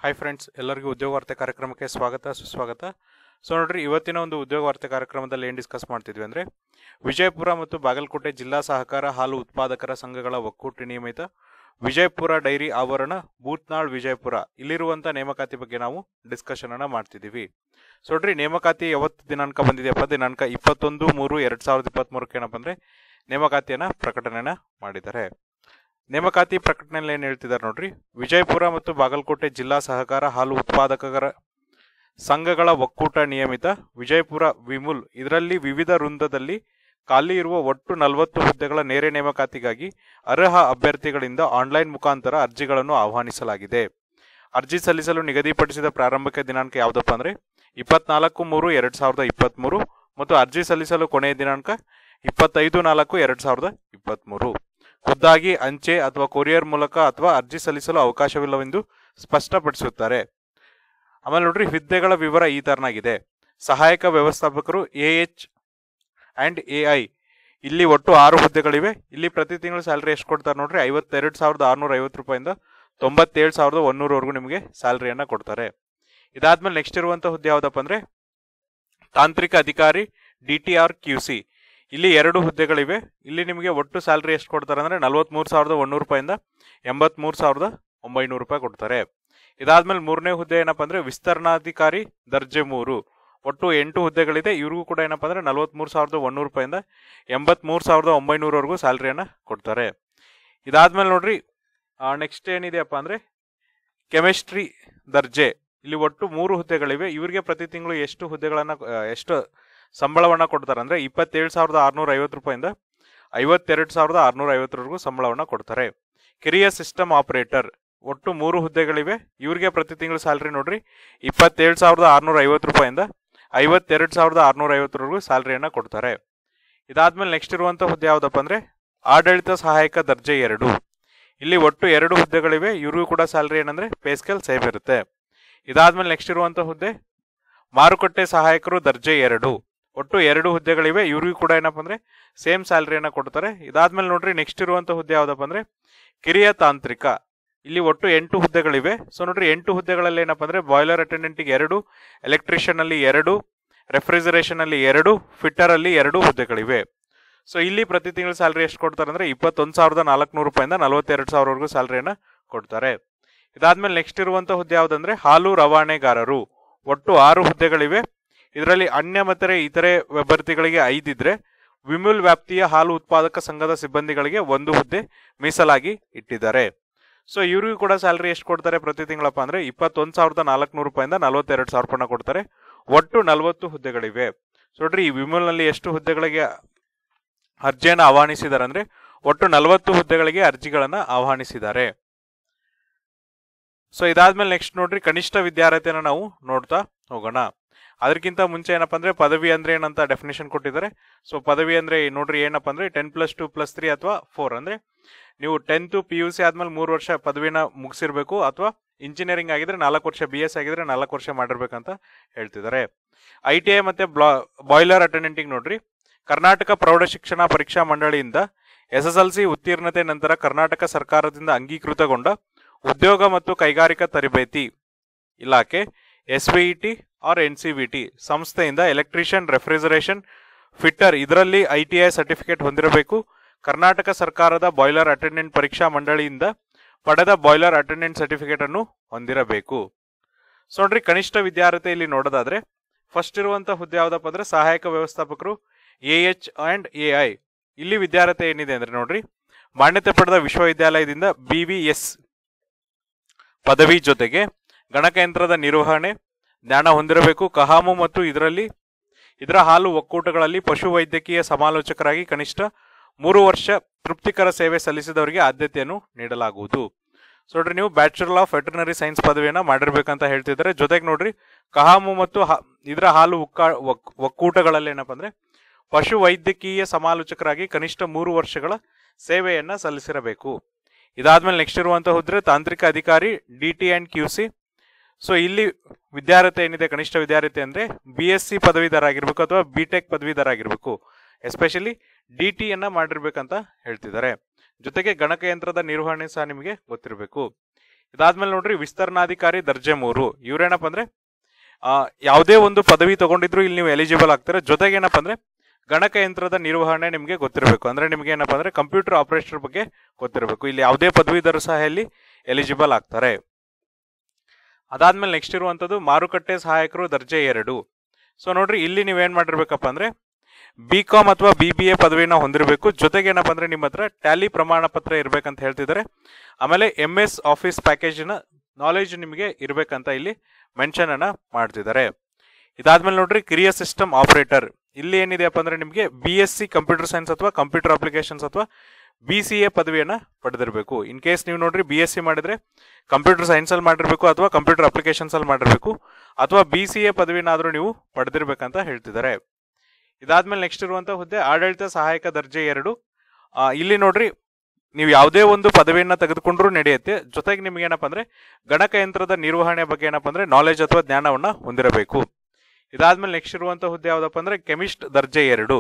hi friends ಎಲ್ಲರಿಗೂ ಉದ್ಯೋಗ ವಾರ್ತೆ ಕಾರ್ಯಕ್ರಮಕ್ಕೆ ಸ್ವಾಗತ ಸುಸ್ವಾಗತ ಸೊ ನೋಡ್ರಿ ಇವತ್ತಿನ ಒಂದು ಉದ್ಯೋಗ ವಾರ್ತೆ ಕಾರ್ಯಕ್ರಮದಲ್ಲಿ ಏನು ಡಿಸ್ಕಸ್ ಮಾಡ್ತಿದ್ವಿ ಅಂದರೆ ವಿಜಯಪುರ ಮತ್ತು ಬಾಗಲಕೋಟೆ ಜಿಲ್ಲಾ ಸಹಕಾರ ಹಾಲು ಉತ್ಪಾದಕರ ಸಂಘಗಳ ಒಕ್ಕೂಟ ನಿಯಮಿತ ವಿಜಯಪುರ ಡೈರಿ ಆವರಣ ಬೂತ್ನಾಳ್ ವಿಜಯಪುರ ಇಲ್ಲಿರುವಂಥ ನೇಮಕಾತಿ ಬಗ್ಗೆ ನಾವು ಡಿಸ್ಕಷನ್ ಅನ್ನ ಮಾಡ್ತಿದ್ದೀವಿ ಸೊ ನೋಡ್ರಿ ನೇಮಕಾತಿ ಯಾವತ್ತು ದಿನಾಂಕ ಬಂದಿದೆಯಪ್ಪ ದಿನಾಂಕ ಇಪ್ಪತ್ತೊಂದು ಮೂರು ಎರಡು ಸಾವಿರದ ಇಪ್ಪತ್ತ್ಮೂರಕ್ಕೆ ಏನಪ್ಪ ಅಂದರೆ ನೇಮಕಾತಿಯನ್ನು ಪ್ರಕಟಣೆನ ಮಾಡಿದ್ದಾರೆ ನೇಮಕಾತಿ ಪ್ರಕಟಣೆಯಲ್ಲಿ ಏನು ಹೇಳ್ತಿದ್ದಾರೆ ನೋಡ್ರಿ ವಿಜಯಪುರ ಮತ್ತು ಬಾಗಲಕೋಟೆ ಜಿಲ್ಲಾ ಸಹಕಾರ ಹಾಲು ಉತ್ಪಾದಕರ ಸಂಘಗಳ ಒಕ್ಕೂಟ ನಿಯಮಿತ ವಿಜಯಪುರ ವಿಮುಲ್ ಇದರಲ್ಲಿ ವಿವಿಧ ವೃಂದದಲ್ಲಿ ಖಾಲಿ ಇರುವ ಒಟ್ಟು ನಲವತ್ತು ಹುದ್ದೆಗಳ ನೇರ ನೇಮಕಾತಿಗಾಗಿ ಅರ್ಹ ಅಭ್ಯರ್ಥಿಗಳಿಂದ ಆನ್ಲೈನ್ ಮುಖಾಂತರ ಅರ್ಜಿಗಳನ್ನು ಆಹ್ವಾನಿಸಲಾಗಿದೆ ಅರ್ಜಿ ಸಲ್ಲಿಸಲು ನಿಗದಿಪಡಿಸಿದ ಪ್ರಾರಂಭಿಕ ದಿನಾಂಕ ಯಾವುದಪ್ಪ ಅಂದರೆ ಇಪ್ಪತ್ನಾಲ್ಕು ಮೂರು ಎರಡು ಸಾವಿರದ ಇಪ್ಪತ್ತ್ಮೂರು ಮತ್ತು ಅರ್ಜಿ ಸಲ್ಲಿಸಲು ಕೊನೆಯ ದಿನಾಂಕ ಇಪ್ಪತ್ತೈದು ನಾಲ್ಕು ಎರಡು ಸಾವಿರದ ಇಪ್ಪತ್ತ್ಮೂರು ಖುದ್ದಾಗಿ ಅಂಚೆ ಅಥವಾ ಕೊರಿಯರ್ ಮೂಲಕ ಅಥವಾ ಅರ್ಜಿ ಸಲ್ಲಿಸಲು ಅವಕಾಶವಿಲ್ಲವೆಂದು ಸ್ಪಷ್ಟಪಡಿಸುತ್ತಾರೆ ಆಮೇಲೆ ನೋಡ್ರಿ ಹುದ್ದೆಗಳ ವಿವರ ಈ ತರನಾಗಿದೆ ಸಹಾಯಕ ವ್ಯವಸ್ಥಾಪಕರು A H and A I ಇಲ್ಲಿ ಒಟ್ಟು ಆರು ಹುದ್ದೆಗಳಿವೆ ಇಲ್ಲಿ ಪ್ರತಿ ತಿಂಗಳು ಸ್ಯಾಲ್ರಿ ಎಷ್ಟು ಕೊಡ್ತಾರೆ ನೋಡ್ರಿ ಐವತ್ತೆರಡು ಸಾವಿರದ ಆರುನೂರ ಐವತ್ತು ರೂಪಾಯಿಂದ ತೊಂಬತ್ತೇಳು ಸಾವಿರದ ಒಂದೂರವರೆಗೂ ನಿಮಗೆ ಸ್ಯಾಲ್ರಿಯನ್ನು ಕೊಡ್ತಾರೆ ಇದಾದ್ಮೇಲೆ ನೆಕ್ಸ್ಟ್ ಇರುವಂಥ ಹುದ್ದೆ ಯಾವುದಪ್ಪ ಅಂದರೆ ತಾಂತ್ರಿಕ ಅಧಿಕಾರಿ D T R Q C ಇಲ್ಲಿ ಎರಡು ಹುದ್ದೆಗಳಿವೆ ಇಲ್ಲಿ ನಿಮಗೆ ಒಟ್ಟು ಸ್ಯಾಲ್ರಿ ಎಷ್ಟು ಕೊಡ್ತಾರೆ ಅಂದರೆ ನಲವತ್ತ್ಮೂರು ಸಾವಿರದ ಒಂದೂರು ರೂಪಾಯಿಂದ ಎಂಬತ್ಮೂರು ಸಾವಿರದ ಒಂಬೈನೂರು ರೂಪಾಯಿ ಕೊಡ್ತಾರೆ ಇದಾದ್ಮೇಲೆ ಮೂರನೇ ಹುದ್ದೆ ಏನಪ್ಪ ಅಂದರೆ ವಿಸ್ತರಣಾಧಿಕಾರಿ ದರ್ಜೆ ಮೂರು ಒಟ್ಟು ಎಂಟು ಹುದ್ದೆಗಳಿದೆ ಇವ್ರಿಗೂ ಕೂಡ ಏನಪ್ಪ ಅಂದರೆ ನಲವತ್ತ್ಮೂರು ಸಾವಿರದ ಒಂದೂರು ರೂಪಾಯಿಂದ ಎಂಬತ್ಮೂರು ಸಾವಿರದ ಒಂಬೈನೂರವರೆಗೂ ಸ್ಯಾಲ್ರಿಯನ್ನು ಕೊಡ್ತಾರೆ ಇದಾದ್ಮೇಲೆ ನೋಡ್ರಿ ನೆಕ್ಸ್ಟ್ ಏನಿದೆಯಪ್ಪ ಅಂದರೆ ಕೆಮಿಸ್ಟ್ರಿ ದರ್ಜೆ ಇಲ್ಲಿ ಒಟ್ಟು ಮೂರು ಹುದ್ದೆಗಳಿವೆ ಇವರಿಗೆ ಪ್ರತಿ ತಿಂಗಳು ಎಷ್ಟು ಹುದ್ದೆಗಳನ್ನು ಎಷ್ಟು ಸಂಬಳವನ್ನು ಕೊಡ್ತಾರೆ ಅಂದರೆ ಇಪ್ಪತ್ತೇಳು ಸಾವಿರದ ಆರುನೂರ ಐವತ್ತು ರೂಪಾಯಿಂದ ಐವತ್ತೆರಡು ಸಾವಿರದ ಆರುನೂರ ಐವತ್ತರವರೆಗೂ ಸಂಬಳವನ್ನು ಕೊಡ್ತಾರೆ ಕಿರಿಯ ಸಿಸ್ಟಮ್ ಆಪರೇಟರ್ ಒಟ್ಟು ಮೂರು ಹುದ್ದೆಗಳಿವೆ ಇವರಿಗೆ ಪ್ರತಿ ತಿಂಗಳು ಸ್ಯಾಲ್ರಿ ನೋಡ್ರಿ ಇಪ್ಪತ್ತೇಳು ಸಾವಿರದ ಆರುನೂರ ಐವತ್ತು ರೂಪಾಯಿಂದ ಐವತ್ತೆರಡು ಸಾವಿರದ ಆರುನೂರ ಐವತ್ತರವರೆಗೂ ಸ್ಯಾಲ್ರಿಯನ್ನು ಕೊಡ್ತಾರೆ ಇದಾದ್ಮೇಲೆ ನೆಕ್ಸ್ಟ್ ಇರುವಂಥ ಹುದ್ದೆ ಯಾವುದಪ್ಪ ಅಂದರೆ ಆಡಳಿತ ಸಹಾಯಕ ದರ್ಜೆ ಎರಡು ಇಲ್ಲಿ ಒಟ್ಟು ಎರಡು ಹುದ್ದೆಗಳಿವೆ ಇವ್ರಿಗೂ ಕೂಡ ಸ್ಯಾಲ್ರಿ ಏನಂದ್ರೆ ಪೇ ಸ್ಕೇಲ್ ಸೇಮ್ ಇರುತ್ತೆ ಇದಾದ್ಮೇಲೆ ನೆಕ್ಸ್ಟ್ ಇರುವಂಥ ಹುದ್ದೆ ಮಾರುಕಟ್ಟೆ ಸಹಾಯಕರು ದರ್ಜೆ ಎರಡು ಒಟ್ಟು ಎರಡು ಹುದ್ದೆಗಳಿವೆ ಇವ್ರಿಗೂ ಕೂಡ ಏನಪ್ಪ ಅಂದ್ರೆ ಸೇಮ್ ಸ್ಯಾಲ್ರಿಯನ್ನು ಕೊಡ್ತಾರೆ ಇದಾದ್ಮೇಲೆ ನೋಡ್ರಿ ನೆಕ್ಸ್ಟ್ ಇರುವಂಥ ಹುದ್ದೆ ಯಾವುದಪ್ಪ ಅಂದ್ರೆ ಕಿರಿಯ ತಾಂತ್ರಿಕ ಇಲ್ಲಿ ಒಟ್ಟು ಎಂಟು ಹುದ್ದೆಗಳಿವೆ ಸೊ ನೋಡ್ರಿ ಎಂಟು ಹುದ್ದೆಗಳಲ್ಲಿ ಏನಪ್ಪ ಅಂದ್ರೆ ಬಾಯ್ಲರ್ ಅಟೆಂಡೆಂಟ್ಗೆ ಎರಡು ಎಲೆಕ್ಟ್ರಿಷಿಯನ್ ಅಲ್ಲಿ ಎರಡು ರೆಫ್ರಿಜರೇಷನ್ ಅಲ್ಲಿ ಎರಡು ಫಿಟ್ಟರ್ ಅಲ್ಲಿ ಎರಡು ಹುದ್ದೆಗಳಿವೆ ಸೊ ಇಲ್ಲಿ ಪ್ರತಿ ತಿಂಗಳು ಸ್ಯಾಲ್ರಿ ಎಷ್ಟು ಕೊಡ್ತಾರೆ ಅಂದ್ರೆ ಇಪ್ಪತ್ತೊಂದು ಸಾವಿರದ ನಾಲ್ಕುನೂರು ರೂಪಾಯಿಂದ ನಲವತ್ತೆರಡು ಸಾವಿರವರೆಗೂ ಸ್ಯಾಲ್ರಿಯನ್ನು ಕೊಡ್ತಾರೆ ಇದಾದ್ಮೇಲೆ ನೆಕ್ಸ್ಟ್ ಇರುವಂಥ ಹುದ್ದೆ ಯಾವುದಂದ್ರೆ ಹಾಲು ರವಾನೆಗಾರರು ಒಟ್ಟು ಆರು ಹುದ್ದೆಗಳಿವೆ ಇದರಲ್ಲಿ ಅನ್ಯ ಮತ್ತರೆ ಇತರೆ ಅಭ್ಯರ್ಥಿಗಳಿಗೆ ಐದಿದ್ರೆ ವಿಮುಲ್ ವ್ಯಾಪ್ತಿಯ ಹಾಲು ಉತ್ಪಾದಕ ಸಂಘದ ಸಿಬ್ಬಂದಿಗಳಿಗೆ ಒಂದು ಹುದ್ದೆ ಮೀಸಲಾಗಿ ಇಟ್ಟಿದ್ದಾರೆ ಸೊ ಇವ್ರಿಗೂ ಕೂಡ ಸ್ಯಾಲ್ರಿ ಎಷ್ಟು ಕೊಡ್ತಾರೆ ಪ್ರತಿ ತಿಂಗಳಪ್ಪ ಅಂದ್ರೆ ಇಪ್ಪತ್ತೊಂದು ಸಾವಿರದ ನಾಲ್ಕುನೂರು ರೂಪಾಯಿಂದ ನಲವತ್ತೆರಡು ಸಾವಿರ ರೂಪಾಯಿ ಕೊಡ್ತಾರೆ ಒಟ್ಟು ನಲವತ್ತು ಹುದ್ದೆಗಳಿವೆ ಸೊ ನೋಡ್ರಿ ಈ ವಿಮುಲ್ನಲ್ಲಿ ಎಷ್ಟು ಹುದ್ದೆಗಳಿಗೆ ಅರ್ಜಿಯನ್ನು ಆಹ್ವಾನಿಸಿದ್ದಾರೆ ಅಂದ್ರೆ ಒಟ್ಟು ನಲವತ್ತು ಹುದ್ದೆಗಳಿಗೆ ಅರ್ಜಿಗಳನ್ನು ಆಹ್ವಾನಿಸಿದ್ದಾರೆ ಸೊ ಇದಾದ್ಮೇಲೆ ನೆಕ್ಸ್ಟ್ ನೋಡ್ರಿ ಕನಿಷ್ಠ ವಿದ್ಯಾರ್ಹತೆಯನ್ನು ನಾವು ನೋಡ್ತಾ ಹೋಗೋಣ ಅದಕ್ಕಿಂತ ಮುಂಚೆ ಏನಪ್ಪ ಅಂದ್ರೆ ಪದವಿ ಅಂದ್ರೆ ಏನಂತ ಡೆಫಿನೇಷನ್ ಕೊಟ್ಟಿದ್ದಾರೆ ಸೊ ಪದವಿ ಅಂದ್ರೆ ನೋಡ್ರಿ ಏನಪ್ಪ ಅಂದ್ರೆ ten plus two plus three ಅಥವಾ ಫೋರ್ ಅಂದ್ರೆ ನೀವು ಟೆಂತ್ ಪಿ ಯು ಸಿ ಆದ್ಮೇಲೆ ಮೂರು ವರ್ಷ ಪದವಿನ ಮುಗಿಸಿರ್ಬೇಕು ಅಥವಾ ಇಂಜಿನಿಯರಿಂಗ್ ಆಗಿದ್ರೆ ನಾಲ್ಕು ವರ್ಷ ಬಿ ಎಸ್ ಆಗಿದ್ರೆ ನಾಲ್ಕು ವರ್ಷ ಮಾಡಿರ್ಬೇಕಂತ ಹೇಳ್ತಿದ್ದಾರೆ ಐ ಟಿ ಐ ಮತ್ತೆ ಬಾಯ್ಲರ್ ಅಟೆಂಡೆಂಟಿಗೆ ನೋಡ್ರಿ ಕರ್ನಾಟಕ ಪ್ರೌಢಶಿಕ್ಷಣ ಪರೀಕ್ಷಾ ಮಂಡಳಿಯಿಂದ ಎಸ್ ಎಸ್ ಎಲ್ ಸಿ ಉತ್ತೀರ್ಣತೆ ನಂತರ ಕರ್ನಾಟಕ ಸರ್ಕಾರದಿಂದ ಅಂಗೀಕೃತಗೊಂಡ ಉದ್ಯೋಗ ಮತ್ತು ಕೈಗಾರಿಕಾ ತರಬೇತಿ ಇಲಾಖೆ S V T R N C V T ಸಂಸ್ಥೆಯಿಂದ ಎಲೆಕ್ಟ್ರಿಷಿಯನ್ ರೆಫ್ರಿಜರೇಷನ್ ಫಿಟ್ಟರ್ ಇದರಲ್ಲಿ ಐ ಟಿ ಐ ಸರ್ಟಿಫಿಕೇಟ್ ಹೊಂದಿರಬೇಕು ಕರ್ನಾಟಕ ಸರ್ಕಾರದ ಬಾಯ್ಲರ್ ಅಟೆಂಡೆಂಟ್ ಪರೀಕ್ಷಾ ಮಂಡಳಿಯಿಂದ ಪಡೆದ ಬಾಯ್ಲರ್ ಅಟೆಂಡೆಂಟ್ ಸರ್ಟಿಫಿಕೇಟ್ ಅನ್ನು ಹೊಂದಿರಬೇಕು ಸೊ ನೋಡ್ರಿ ಕನಿಷ್ಠ ವಿದ್ಯಾರ್ಹತೆ ಇಲ್ಲಿ ನೋಡೋದಾದ್ರೆ ಫಸ್ಟ್ ಇರುವಂತ ಹುದ್ದೆ ಯಾವ್ದಪ್ಪ ಅಂದ್ರೆ ಸಹಾಯಕ ವ್ಯವಸ್ಥಾಪಕರು A H and A I ಇಲ್ಲಿ ವಿದ್ಯಾರ್ಹತೆ ಏನಿದೆ ಅಂದ್ರೆ ನೋಡ್ರಿ ಮಾನ್ಯತೆ ಪಡೆದ ವಿಶ್ವವಿದ್ಯಾಲಯದಿಂದ ಬಿ ವಿ ಎಸ್ ಪದವಿ ಜೊತೆಗೆ ಗಣಕಯಂತ್ರದ ನಿರ್ವಹಣೆ ಜ್ಞಾನ ಹೊಂದಿರಬೇಕು ಕಹಾಮು ಮತ್ತು ಇದರಲ್ಲಿ ಇದರ ಹಾಲು ಒಕ್ಕೂಟಗಳಲ್ಲಿ ಪಶು ವೈದ್ಯಕೀಯ ಸಮಾಲೋಚಕರಾಗಿ ಕನಿಷ್ಠ ಮೂರು ವರ್ಷ ತೃಪ್ತಿಕರ ಸೇವೆ ಸಲ್ಲಿಸಿದವರಿಗೆ ಆದ್ಯತೆಯನ್ನು ನೀಡಲಾಗುವುದು ಸೊ ನೋಡ್ರಿ ನೀವು ಬ್ಯಾಚುಲರ್ ಆಫ್ ವೆಟರ್ನರಿ ಸೈನ್ಸ್ ಪದವಿಯನ್ನ ಮಾಡಿರ್ಬೇಕಂತ ಹೇಳ್ತಿದ್ದಾರೆ ಜೊತೆಗೆ ನೋಡ್ರಿ ಕಹಾಮು ಮತ್ತು ಇದರ ಹಾಲು ಒಕ್ಕ ಒಕ್ಕೂಟಗಳಲ್ಲಿ ಏನಪ್ಪ ಅಂದ್ರೆ ಪಶು ವೈದ್ಯಕೀಯ ಸಮಾಲೋಚಕರಾಗಿ ಕನಿಷ್ಠ ಮೂರು ವರ್ಷಗಳ ಸೇವೆಯನ್ನ ಸಲ್ಲಿಸಿರಬೇಕು ಇದಾದ್ಮೇಲೆ ನೆಕ್ಸ್ಟ್ ಇರುವಂತಹ ಹುದ್ರೆ ತಾಂತ್ರಿಕ ಅಧಿಕಾರಿ D T and Q C so ಇಲ್ಲಿ ವಿದ್ಯಾರ್ಹತೆ ಏನಿದೆ ಕನಿಷ್ಠ ವಿದ್ಯಾರ್ಹತೆ ಅಂದ್ರೆ ಬಿ ಎಸ್ ಸಿ ಪದವೀಧರ ಆಗಿರ್ಬೇಕು ಅಥವಾ ಬಿ ಟೆಕ್ ಪದವೀಧರ ಆಗಿರ್ಬೇಕು ಎಸ್ಪೆಷಲಿ ಡಿ ಟಿ ಅನ್ನ ಮಾಡಿರ್ಬೇಕಂತ ಹೇಳ್ತಿದ್ದಾರೆ ಜೊತೆಗೆ ಗಣಕಯಂತ್ರದ ನಿರ್ವಹಣೆ ಸಹ ನಿಮಗೆ ಗೊತ್ತಿರಬೇಕು ಇದಾದ್ಮೇಲೆ ನೋಡ್ರಿ ವಿಸ್ತರಣಾಧಿಕಾರಿ ದರ್ಜೆ ಮೂರು ಇವ್ರೇನಪ್ಪ ಅಂದ್ರೆ ಆ, ಯಾವುದೇ ಒಂದು ಪದವಿ ತಗೊಂಡಿದ್ರು ಇಲ್ಲಿ ನೀವು ಎಲಿಜಿಬಲ್ ಆಗ್ತೀರಾ ಜೊತೆಗೆ ಏನಪ್ಪ ಅಂದ್ರೆ ಗಣಕಯಂತ್ರದ ನಿರ್ವಹಣೆ ನಿಮಗೆ ಗೊತ್ತಿರಬೇಕು ಅಂದ್ರೆ ನಿಮ್ಗೆ ಏನಪ್ಪ ಅಂದ್ರೆ ಕಂಪ್ಯೂಟರ್ ಆಪರೇಟರ್ ಬಗ್ಗೆ ಗೊತ್ತಿರಬೇಕು ಇಲ್ಲಿ ಯಾವುದೇ ಪದವೀಧರ ಸಹ ಇಲ್ಲಿ ಎಲಿಜಿಬಲ್ ಆಗ್ತಾರೆ ಅದಾದ್ಮೇಲೆ ನೆಕ್ಸ್ಟ್ ಇರುವಂತದ್ದು ಮಾರುಕಟ್ಟೆ ಸಹಾಯಕರು ದರ್ಜೆ ಎರಡು ಸೊ ನೋಡ್ರಿ ಇಲ್ಲಿ ನೀವೇನ್ ಮಾಡಿರ್ಬೇಕಪ್ಪ ಅಂದ್ರೆ ಬಿ ಕಾಮ್ ಅಥವಾ ಬಿ ಬಿ ಎ ಪದವಿನ ಹೊಂದಿರಬೇಕು ಜೊತೆಗೆ ಏನಪ್ಪ ಅಂದ್ರೆ ನಿಮ್ಮ ಹತ್ರ ಟ್ಯಾಲಿ ಪ್ರಮಾಣ ಪತ್ರ ಇರ್ಬೇಕಂತ ಹೇಳ್ತಿದ್ದಾರೆ ಆಮೇಲೆ ಎಂ ಎಸ್ ಆಫೀಸ್ ಪ್ಯಾಕೇಜಿನ ನಾಲೆಜ್ ನಿಮಗೆ ಇರ್ಬೇಕಂತ ಇಲ್ಲಿ ಮೆನ್ಷನ್ ಅನ್ನ ಮಾಡ್ತಿದ್ದಾರೆ ಇದಾದ್ಮೇಲೆ ನೋಡ್ರಿ ಕಿರಿಯ ಸಿಸ್ಟಮ್ ಆಪರೇಟರ್ ಇಲ್ಲಿ ಏನಿದೆಯಪ್ಪ ಅಂದ್ರೆ ನಿಮಗೆ B S C computer science ಅಥವಾ ಕಂಪ್ಯೂಟರ್ ಅಪ್ಲಿಕೇಶನ್ಸ್ ಅಥವಾ ಬಿ ಸಿ ಎ ಪದವಿಯನ್ನ ಪಡೆದಿರಬೇಕು ಇನ್ ಕೇಸ್ ನೀವು ನೋಡ್ರಿ ಬಿ ಎಸ್ ಸಿ ಮಾಡಿದ್ರೆ ಕಂಪ್ಯೂಟರ್ ಸೈನ್ಸ್ ಅಲ್ಲಿ ಮಾಡಿರ್ಬೇಕು ಅಥವಾ ಕಂಪ್ಯೂಟರ್ ಅಪ್ಲಿಕೇಶನ್ಸ್ ಅಲ್ಲಿ ಮಾಡಿರ್ಬೇಕು ಅಥವಾ ಬಿ ಸಿ ಎ ಪದವಿನಾದ್ರೂ ನೀವು ಪಡೆದಿರ್ಬೇಕಂತ ಹೇಳ್ತಿದ್ದಾರೆ ಇದಾದ್ಮೇಲೆ ನೆಕ್ಸ್ಟ್ ಇರುವಂತ ಹುದ್ದೆ ಆಡಳಿತ ಸಹಾಯಕ ದರ್ಜೆ ಎರಡು ಆ, ಇಲ್ಲಿ ನೋಡ್ರಿ ನೀವು ಯಾವುದೇ ಒಂದು ಪದವಿಯನ್ನ ತೆಗೆದುಕೊಂಡ್ರೂ ನಡೆಯುತ್ತೆ ಜೊತೆಗೆ ನಿಮ್ಗೆ ಏನಪ್ಪ ಅಂದ್ರೆ ಗಣಕಯಂತ್ರದ ನಿರ್ವಹಣೆ ಬಗ್ಗೆ ಏನಪ್ಪ ಅಂದ್ರೆ ನಾಲೆಜ್ ಅಥವಾ ಜ್ಞಾನವನ್ನ ಹೊಂದಿರಬೇಕು ಇದಾದ್ಮೇಲೆ ನೆಕ್ಸ್ಟ್ ಇರುವಂತ ಹುದ್ದೆ ಯಾವ್ದಪ್ಪ ಅಂದ್ರೆ ಕೆಮಿಸ್ಟ್ ದರ್ಜೆ ಎರಡು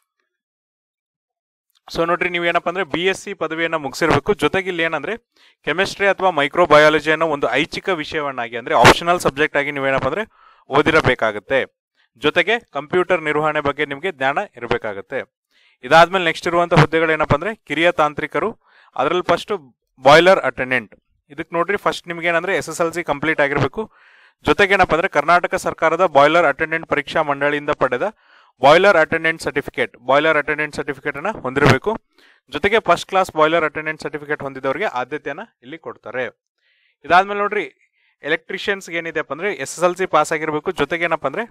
ಸೊ ನೋಡ್ರಿ ನೀವು ಏನಪ್ಪ ಅಂದ್ರೆ ಬಿ ಎಸ್ ಸಿ ಪದವಿಯನ್ನ ಮುಗಿಸಿರ್ಬೇಕು ಜೊತೆಗೆ ಇಲ್ಲಿ ಏನಂದ್ರೆ ಕೆಮಿಸ್ಟ್ರಿ ಅಥವಾ ಮೈಕ್ರೋಬಯಾಲಜಿ ಅನ್ನೋ ಒಂದು ಐಚ್ಛಿಕ ವಿಷಯವನ್ನಾಗಿ ಅಂದ್ರೆ ಆಪ್ಷನಲ್ ಸಬ್ಜೆಕ್ಟ್ ಆಗಿ ನೀವೇನಪ್ಪ ಅಂದ್ರೆ ಓದಿರಬೇಕಾಗುತ್ತೆ ಜೊತೆಗೆ ಕಂಪ್ಯೂಟರ್ ನಿರ್ವಹಣೆ ಬಗ್ಗೆ ನಿಮಗೆ ಜ್ಞಾನ ಇರಬೇಕಾಗುತ್ತೆ ಇದಾದ್ಮೇಲೆ ನೆಕ್ಸ್ಟ್ ಇರುವಂತ ಹುದ್ದೆಗಳು ಏನಪ್ಪ ಅಂದ್ರೆ ಕಿರಿಯ ತಾಂತ್ರಿಕರು ಅದರಲ್ಲಿ ಫಸ್ಟ್ ಬಾಯ್ಲರ್ ಅಟೆಂಡೆಂಟ್ ಇದಕ್ಕೆ ನೋಡ್ರಿ ಫಸ್ಟ್ ನಿಮ್ಗೆ ಏನಂದ್ರೆ S S L C complete ಆಗಿರಬೇಕು ಜೊತೆಗೆ ಏನಪ್ಪ ಅಂದ್ರೆ ಕರ್ನಾಟಕ ಸರ್ಕಾರದ ಬಾಯ್ಲರ್ ಅಟೆಂಡೆಂಟ್ ಪರೀಕ್ಷಾ ಮಂಡಳಿಯಿಂದ ಪಡೆದ boiler attendant certificate boiler attendant certificate ಅನ್ನ ಹೊಂದಿರಬೇಕು ಜೊತೆಗೆ first class boiler attendant certificate ಹೊಂದಿದವರಿಗೆ ಆದ್ಯತೆಯನ್ನ ಇಲ್ಲಿ ಕೊಡ್ತಾರೆ ಇದಾದ್ಮೇಲೆ ನೋಡ್ರಿ ಎಲೆಕ್ಟ್ರಿಷಿಯನ್ಸ್ ಏನಿದೆಪ್ಪ ಅಂದ್ರೆ S S L C pass ಆಗಿರಬೇಕು ಜೊತೆಗೆ ಏನಪ್ಪ ಅಂದ್ರೆ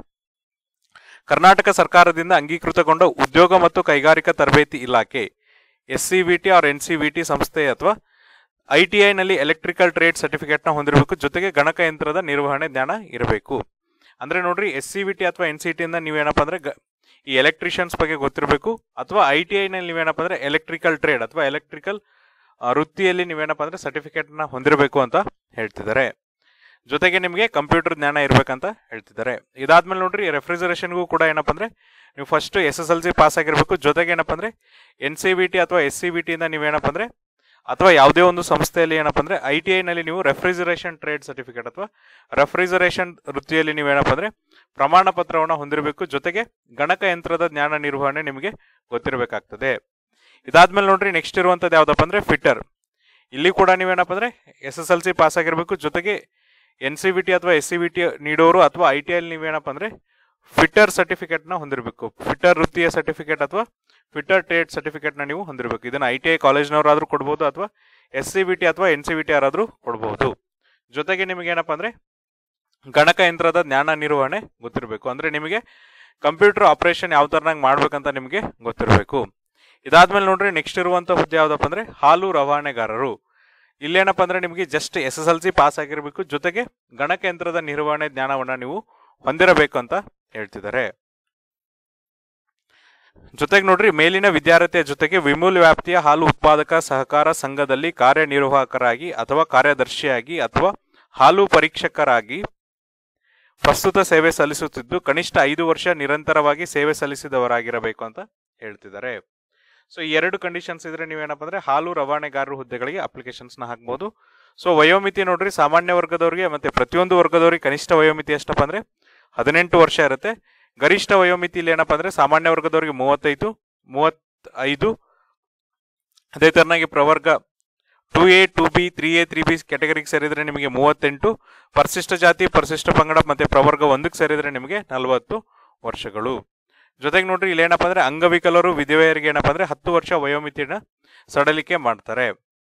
ಕರ್ನಾಟಕ ಸರ್ಕಾರದಿಂದ ಅಂಗೀಕೃತಗೊಂಡ ಉದ್ಯೋಗ ಮತ್ತು ಕೈಗಾರಿಕಾ ತರಬೇತಿ ಇಲಾಖೆ S C V T R N C V T ಸಂಸ್ಥೆ ಅಥವಾ ಐ ಟಿ ಐನಲ್ಲಿ ಎಲೆಕ್ಟ್ರಿಕಲ್ ಟ್ರೇಡ್ ಸರ್ಟಿಫಿಕೇಟ್ನ ಹೊಂದಿರಬೇಕು ಜೊತೆಗೆ ಗಣಕಯಂತ್ರದ ನಿರ್ವಹಣೆ ಜ್ಞಾನ ಇರಬೇಕು ಅಂದ್ರೆ ನೋಡ್ರಿ ಎಸ್ ಸಿ ವಿ ಟಿ ಅಥವಾ ಎನ್ ಸಿ ಟಿಯಿಂದ ನೀವೇನಪ್ಪ ಅಂದ್ರೆ ಗ- ಈ ಎಲೆಕ್ಟ್ರಿಷಿಯನ್ಸ್ ಬಗ್ಗೆ ಗೊತ್ತಿರಬೇಕು ಅಥವಾ ಐ ಟಿ ಐನಲ್ಲಿ ನೀವೇನಪ್ಪ ಅಂದ್ರೆ ಎಲೆಕ್ಟ್ರಿಕಲ್ ಟ್ರೇಡ್ ಅಥವಾ ಎಲೆಕ್ಟ್ರಿಕಲ್ ವೃತ್ತಿಯಲ್ಲಿ ನೀವೇನಪ್ಪ ಅಂದ್ರೆ ಸರ್ಟಿಫಿಕೇಟ್ನ ಹೊಂದಿರಬೇಕು ಅಂತ ಹೇಳ್ತಿದ್ದಾರೆ ಜೊತೆಗೆ ನಿಮಗೆ ಕಂಪ್ಯೂಟರ್ ಜ್ಞಾನ ಇರ್ಬೇಕಂತ ಹೇಳ್ತಿದ್ದಾರೆ ಇದಾದ್ಮೇಲೆ ನೋಡ್ರಿ ರೆಫ್ರಿಜರೇಷನ್ಗೂ ಕೂಡ ಏನಪ್ಪ ಅಂದ್ರೆ ನೀವು first S S L C pass ಆಗಿರ್ಬೇಕು ಜೊತೆಗೆ ಏನಪ್ಪ ಅಂದ್ರೆ ಎನ್ ಸಿ ವಿ ಟಿ ಅಥವಾ ಎಸ್ ಸಿ ವಿ ಟಿಯಿಂದ ನೀವೇನಪ್ಪ ಅಂದ್ರೆ ಅಥವಾ ಯಾವುದೇ ಒಂದು ಸಂಸ್ಥೆಯಲ್ಲಿ ಏನಪ್ಪ ಅಂದ್ರೆ ಐ ಟಿ ಐನಲ್ಲಿ ನೀವು ರೆಫ್ರಿಜರೇಷನ್ ಟ್ರೇಡ್ ಸರ್ಟಿಫಿಕೇಟ್ ಅಥವಾ ರೆಫ್ರಿಜರೇಷನ್ ವೃತ್ತಿಯಲ್ಲಿ ನೀವೇನಪ್ಪ ಅಂದ್ರೆ ಪ್ರಮಾಣ ಪತ್ರವನ್ನು ಹೊಂದಿರಬೇಕು ಜೊತೆಗೆ ಗಣಕಯಂತ್ರದ ಜ್ಞಾನ ನಿರ್ವಹಣೆ ನಿಮಗೆ ಗೊತ್ತಿರಬೇಕಾಗ್ತದೆ ಇದಾದ್ಮೇಲೆ ನೋಡ್ರಿ ನೆಕ್ಸ್ಟ್ ಇರುವಂತದ್ದು ಯಾವ್ದಪ್ಪ ಅಂದ್ರೆ ಫಿಟ್ಟರ್ ಇಲ್ಲಿ ಕೂಡ ನೀವೇನಪ್ಪ ಅಂದ್ರೆ S S L C pass ಆಗಿರ್ಬೇಕು ಜೊತೆಗೆ ಎನ್ ಸಿ ವಿ ಟಿ ಅಥವಾ ಎಸ್ ಸಿ ವಿ ಟಿ ನೀಡೋರು ಅಥವಾ ಐ ಟಿ ಐಲಿ ನೀವೇನಪ್ಪ ಅಂದ್ರೆ ಫಿಟ್ಟರ್ ಸರ್ಟಿಫಿಕೇಟ್ ನ ಹೊಂದಿರಬೇಕು ಫಿಟ್ಟರ್ ವೃತ್ತಿಯ ಸರ್ಟಿಫಿಕೇಟ್ ಅಥವಾ ಫಿಟ್ಟರ್ ಟ್ರೇಡ್ ಸರ್ಟಿಫಿಕೇಟ್ ನ ನೀವು ಹೊಂದಿರಬೇಕು ಇದನ್ನ ಐ ಟಿ ಐ ಕಾಲೇಜ್ನವರಾದ್ರೂ ಕೊಡ್ಬೋದು ಅಥವಾ ಎಸ್ ಸಿ ವಿ ಟಿ ಅಥವಾ ಎನ್ ಸಿ ವಿ ಟಿ ಯಾರಾದ್ರೂ ಕೊಡ್ಬೋದು ಜೊತೆಗೆ ನಿಮಗೆ ಏನಪ್ಪ ಅಂದ್ರೆ ಗಣಕಯಂತ್ರದ ಜ್ಞಾನ ನಿರ್ವಹಣೆ ಗೊತ್ತಿರಬೇಕು ಅಂದ್ರೆ ನಿಮಗೆ ಕಂಪ್ಯೂಟರ್ ಆಪರೇಷನ್ ಯಾವ ತರನಾಗಿ ಮಾಡ್ಬೇಕಂತ ನಿಮಗೆ ಗೊತ್ತಿರಬೇಕು ಇದಾದ್ಮೇಲೆ ನೋಡ್ರಿ ನೆಕ್ಸ್ಟ್ ಇರುವಂತ ಹುದ್ದೆ ಯಾವ್ದಪ್ಪ ಅಂದ್ರೆ ಹಾಲು ರವಾನೆಗಾರರು ಇಲ್ಲೇನಪ್ಪ ಅಂದ್ರೆ ನಿಮಗೆ just S S L C pass ಆಗಿರಬೇಕು ಜೊತೆಗೆ ಗಣಕಯಂತ್ರದ ನಿರ್ವಹಣೆ ಜ್ಞಾನವನ್ನ ನೀವು ಹೊಂದಿರಬೇಕು ಅಂತ ಹೇಳ್ತಿದ್ದಾರೆ ಜೊತೆಗೆ ನೋಡ್ರಿ ಮೇಲಿನ ವಿದ್ಯಾರ್ಥಿಯ ಜೊತೆಗೆ ವಿಮೂಲ್ ವ್ಯಾಪ್ತಿಯ ಹಾಲು ಉತ್ಪಾದಕ ಸಹಕಾರ ಸಂಘದಲ್ಲಿ ಕಾರ್ಯನಿರ್ವಾಹಕರಾಗಿ ಅಥವಾ ಕಾರ್ಯದರ್ಶಿಯಾಗಿ ಅಥವಾ ಹಾಲು ಪರೀಕ್ಷಕರಾಗಿ ಪ್ರಸ್ತುತ ಸೇವೆ ಸಲ್ಲಿಸುತ್ತಿದ್ದು ಕನಿಷ್ಠ ಐದು ವರ್ಷ ನಿರಂತರವಾಗಿ ಸೇವೆ ಸಲ್ಲಿಸಿದವರಾಗಿರಬೇಕು ಅಂತ ಹೇಳ್ತಿದ್ದಾರೆ ಸೊ ಈ ಎರಡು ಕಂಡೀಷನ್ಸ್ ಇದ್ರೆ ನೀವೇನಪ್ಪ ಅಂದ್ರೆ ಹಾಲು ರವಾನೆಗಾರರು ಹುದ್ದೆಗಳಿಗೆ ಅಪ್ಲಿಕೇಶನ್ಸ್ ನ ಹಾಕ್ಬೋದು ಸೊ ವಯೋಮಿತಿ ನೋಡ್ರಿ ಸಾಮಾನ್ಯ ವರ್ಗದವರಿಗೆ ಮತ್ತೆ ಪ್ರತಿಯೊಂದು ವರ್ಗದವರಿಗೆ ಕನಿಷ್ಠ ವಯೋಮಿತಿ ಎಷ್ಟಪ್ಪ ಅಂದ್ರೆ ಹದಿನೆಂಟು ವರ್ಷ ಇರುತ್ತೆ ಗರಿಷ್ಠ ವಯೋಮಿತಿ ಇಲ್ಲಿ ಏನಪ್ಪ ಅಂದ್ರೆ ಸಾಮಾನ್ಯ ವರ್ಗದವರಿಗೆ ಮೂವತ್ತೈದು ಮೂವತ್ತೈದು ಅದೇ ತರನಾಗಿ ಪ್ರವರ್ಗ two A two B three A three B ಕ್ಯಾಟಗರಿಗೆ ಸೇರಿದ್ರೆ ನಿಮಗೆ ಮೂವತ್ತೆಂಟು ಪರಿಶಿಷ್ಟ ಜಾತಿ ಪರಿಶಿಷ್ಟ ಪಂಗಡ ಮತ್ತೆ ಪ್ರವರ್ಗ ಒಂದಕ್ಕೆ ಸೇರಿದ್ರೆ ನಿಮಗೆ ನಲವತ್ತು ವರ್ಷಗಳು ಜೊತೆಗೆ ನೋಡ್ರಿ ಇಲ್ಲಿ ಏನಪ್ಪ ಅಂದ್ರೆ ಅಂಗವಿಕಲರು ವಿಧವೆಯರಿಗೆ ಏನಪ್ಪ ಅಂದ್ರೆ ಹತ್ತು ವರ್ಷ ವಯೋಮಿತಿನ ಸಡಲಿಕೆ ಮಾಡ್ತಾರೆ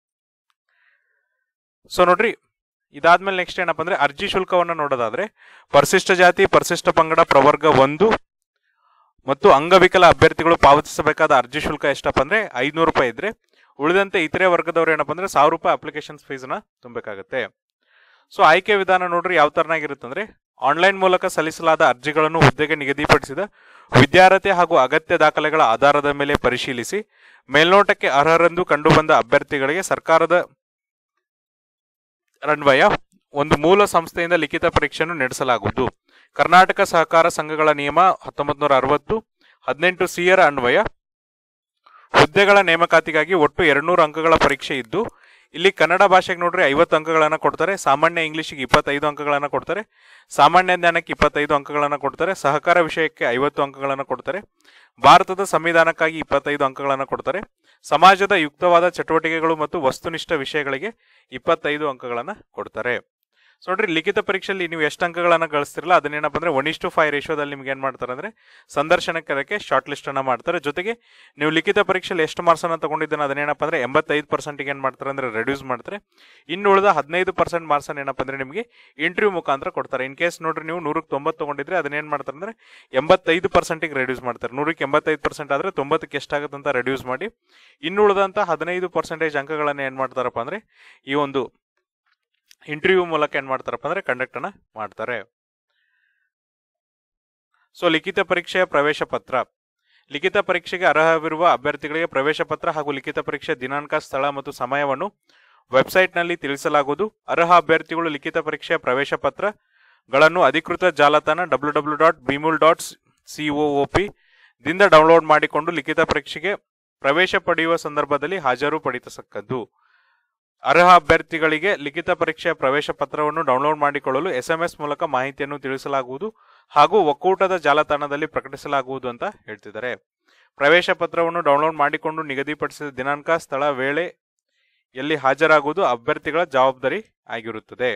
ಸೊ ನೋಡ್ರಿ ಇದಾದ್ಮೇಲೆ ನೆಕ್ಸ್ಟ್ ಏನಪ್ಪ ಅಂದ್ರೆ ಅರ್ಜಿ ಶುಲ್ಕವನ್ನ ನೋಡೋದಾದ್ರೆ ಪರಿಶಿಷ್ಟ ಜಾತಿ ಪರಿಶಿಷ್ಟ ಪಂಗಡ ಪ್ರವರ್ಗ ಒಂದು ಮತ್ತು ಅಂಗವಿಕಲ ಅಭ್ಯರ್ಥಿಗಳು ಪಾವತಿಸಬೇಕಾದ ಅರ್ಜಿ ಶುಲ್ಕ ಎಷ್ಟಪ್ಪ ಅಂದ್ರೆ ಐದ್ನೂರು ರೂಪಾಯಿ ಇದ್ರೆ ಉಳಿದಂತೆ ಇತರೆ ವರ್ಗದವ್ರು ಏನಪ್ಪ ಅಂದ್ರೆ ಸಾವಿರ ರೂಪಾಯಿ ಅಪ್ಲಿಕೇಶನ್ ಫೀಸ್ನ ತುಂಬಬೇಕಾಗತ್ತೆ ಸೊ ಆಯ್ಕೆ ವಿಧಾನ ನೋಡ್ರಿ ಯಾವ ತರನಾಗಿರುತ್ತೆ ಅಂದ್ರೆ ಆನ್ಲೈನ್ ಮೂಲಕ ಸಲ್ಲಿಸಲಾದ ಅರ್ಜಿಗಳನ್ನು ಹುದ್ದೆಗೆ ನಿಗದಿಪಡಿಸಿದ ವಿದ್ಯಾರ್ಹತೆ ಹಾಗೂ ಅಗತ್ಯ ದಾಖಲೆಗಳ ಆಧಾರದ ಮೇಲೆ ಪರಿಶೀಲಿಸಿ ಮೇಲ್ನೋಟಕ್ಕೆ ಅರ್ಹರೆಂದು ಕಂಡುಬಂದ ಅಭ್ಯರ್ಥಿಗಳಿಗೆ ಸರ್ಕಾರದ ಅನ್ವಯ ಒಂದು ಮೂಲ ಸಂಸ್ಥೆಯಿಂದ ಲಿಖಿತ ಪರೀಕ್ಷೆಯನ್ನು ನಡೆಸಲಾಗುವುದು ಕರ್ನಾಟಕ ಸಹಕಾರ ಸಂಘಗಳ ನಿಯಮ ಹತ್ತೊಂಬತ್ತು ನೂರ ಅರವತ್ತು ಹದಿನೆಂಟು ಸಿಯರ ಅನ್ವಯ ಹುದ್ದೆಗಳ ನೇಮಕಾತಿಗಾಗಿ ಒಟ್ಟು ಎರಡ್ನೂರು ಅಂಕಗಳ ಪರೀಕ್ಷೆ ಇದ್ದು ಇಲ್ಲಿ ಕನ್ನಡ ಭಾಷೆಗೆ ನೋಡ್ರಿ ಐವತ್ತು ಅಂಕಗಳನ್ನು ಕೊಡ್ತಾರೆ ಸಾಮಾನ್ಯ ಇಂಗ್ಲಿಷಿಗೆ ಇಪ್ಪತ್ತೈದು ಅಂಕಗಳನ್ನು ಕೊಡ್ತಾರೆ ಸಾಮಾನ್ಯ ಜ್ಞಾನಕ್ಕೆ ಇಪ್ಪತ್ತೈದು ಅಂಕಗಳನ್ನು ಕೊಡ್ತಾರೆ ಸಹಕಾರ ವಿಷಯಕ್ಕೆ ಐವತ್ತು ಅಂಕಗಳನ್ನು ಕೊಡ್ತಾರೆ ಭಾರತದ ಸಂವಿಧಾನಕ್ಕಾಗಿ ಇಪ್ಪತ್ತೈದು ಅಂಕಗಳನ್ನು ಕೊಡ್ತಾರೆ ಸಮಾಜದ ಯುಕ್ತವಾದ ಚಟುವಟಿಕೆಗಳು ಮತ್ತು ವಸ್ತುನಿಷ್ಠ ವಿಷಯಗಳಿಗೆ ಇಪ್ಪತ್ತೈದು ಅಂಕಗಳನ್ನು ಕೊಡ್ತಾರೆ ಸೊ ನೋಡ್ರಿ ಲಿಖಿತ ಪರೀಕ್ಷೆಯಲ್ಲಿ ನೀವು ಎಷ್ಟು ಅಂಕಗಳನ್ನು ಗಳಿಸ್ತಿರಲ್ಲ ಅದನ್ನೇನಪ್ಪ ಅಂದ್ರೆ ಒನ್ ಇಷ್ಟು ಫೈವ್ ರೇಷೋದಲ್ಲಿ ನಿಮ್ಗೆ ಏನು ಮಾಡ್ತಾರೆ ಅಂದ್ರೆ ಸಂದರ್ಶನಕ್ಕೆ ಅದಕ್ಕೆ ಶಾರ್ಟ್ ಲಿಸ್ಟ್ ಅನ್ನ ಮಾಡ್ತಾರೆ ಜೊತೆಗೆ ನೀವು ಲಿಖಿತ ಪರೀಕ್ಷೆಯಲ್ಲಿ ಎಷ್ಟು ಮಾರ್ಕ್ಸ್ ಅನ್ನ ತಗೊಂಡಿದ್ದಾನೆ ಅದನ್ನೇನಪ್ಪ ಅಂದ್ರೆ ಎಂಬತ್ತೈದು ಪರ್ಸೆಂಟ್ಗೆ ಏನು ಮಾಡ್ತಾರೆ ಅಂದ್ರೆ ರೆಡ್ಯೂಸ್ ಮಾಡ್ತಾರೆ ಇನ್ನು ಉಳಿದ ಹದಿನೈದು ಪರ್ಸೆಂಟ್ ಮಾರ್ಕ್ಸ್ ಅನ್ನ ಏನಪ್ಪ ಅಂದ್ರೆ ನಿಮಗೆ ಇಂಟರ್ವ್ಯೂ ಮುಖಾಂತರ ಕೊಡ್ತಾರೆ ಇನ್ ಕೇಸ್ ನೋಡ್ರಿ ನೀವು ನೂರಕ್ಕೆ ತೊಂಬತ್ತು ತಗೊಂಡಿದ್ರೆ ಅದನ್ನೇನು ಮಾಡ್ತಾರೆ ಅಂದ್ರೆ ಎಂಬತ್ತೈದು ಪರ್ಸೆಂಟಿಗೆ ರೆಡ್ಯೂಸ್ ಮಾಡ್ತಾರೆ ನೂರಕ್ಕೆ ಎಂಬತ್ತೈದು ಪರ್ಸೆಂಟ್ ಆದರೆ ತೊಂಬತ್ತಕ್ಕೆ ಎಷ್ಟಾಗುತ್ತೆ ಅಂತ ರೆಡ್ಯೂಸ್ ಮಾಡಿ ಇನ್ನು ಉಳಿದಂಥ ಹದಿನೈದು ಪರ್ಸೆಂಟೇಜ್ ಅಂಕಗಳನ್ನು ಏನು ಮಾಡ್ತಾರಪ್ಪ ಅಂದ್ರೆ ಈ ಒಂದು ಇಂಟರ್ವ್ಯೂ ಮೂಲಕ ಏನ್ ಮಾಡ್ತಾರಪ್ಪ ಅಂದ್ರೆ ಕಂಡಕ್ಟ್ ಅನ್ನ ಮಾಡ್ತಾರೆ ಸೊ ಲಿಖಿತ ಪರೀಕ್ಷೆಯ ಪ್ರವೇಶ ಪತ್ರ ಲಿಖಿತ ಪರೀಕ್ಷೆಗೆ ಅರ್ಹವಿರುವ ಅಭ್ಯರ್ಥಿಗಳಿಗೆ ಪ್ರವೇಶ ಪತ್ರ ಹಾಗೂ ಲಿಖಿತ ಪರೀಕ್ಷೆ ದಿನಾಂಕ ಸ್ಥಳ ಮತ್ತು ಸಮಯವನ್ನು ವೆಬ್ಸೈಟ್ನಲ್ಲಿ ತಿಳಿಸಲಾಗುವುದು ಅರ್ಹ ಅಭ್ಯರ್ಥಿಗಳು ಲಿಖಿತ ಪರೀಕ್ಷೆಯ ಪ್ರವೇಶ ಪತ್ರಗಳನ್ನು ಅಧಿಕೃತ ಜಾಲತಾಣ W W dot Bamul dot C O O P ದಿಂದ ಡೌನ್ಲೋಡ್ ಮಾಡಿಕೊಂಡು ಲಿಖಿತ ಪರೀಕ್ಷೆಗೆ ಪ್ರವೇಶ ಪಡೆಯುವ ಸಂದರ್ಭದಲ್ಲಿ ಹಾಜರು ಪಡಿಸತಕ್ಕದ್ದು ಅರ್ಹ ಅಭ್ಯರ್ಥಿಗಳಿಗೆ ಲಿಖಿತ ಪರೀಕ್ಷೆಯ ಪ್ರವೇಶ ಪತ್ರವನ್ನು ಡೌನ್ಲೋಡ್ ಮಾಡಿಕೊಳ್ಳಲು ಎಸ್ಎಂಎಸ್ ಮೂಲಕ ಮಾಹಿತಿಯನ್ನು ತಿಳಿಸಲಾಗುವುದು ಹಾಗೂ ಒಕ್ಕೂಟದ ಜಾಲತಾಣದಲ್ಲಿ ಪ್ರಕಟಿಸಲಾಗುವುದು ಅಂತ ಹೇಳ್ತಿದ್ದಾರೆ ಪ್ರವೇಶ ಪತ್ರವನ್ನು ಡೌನ್ಲೋಡ್ ಮಾಡಿಕೊಂಡು ನಿಗದಿಪಡಿಸಿದ ದಿನಾಂಕ ಸ್ಥಳ ವೇಳೆ ಎಲ್ಲಿ ಹಾಜರಾಗುವುದು ಅಭ್ಯರ್ಥಿಗಳ ಜವಾಬ್ದಾರಿ ಆಗಿರುತ್ತದೆ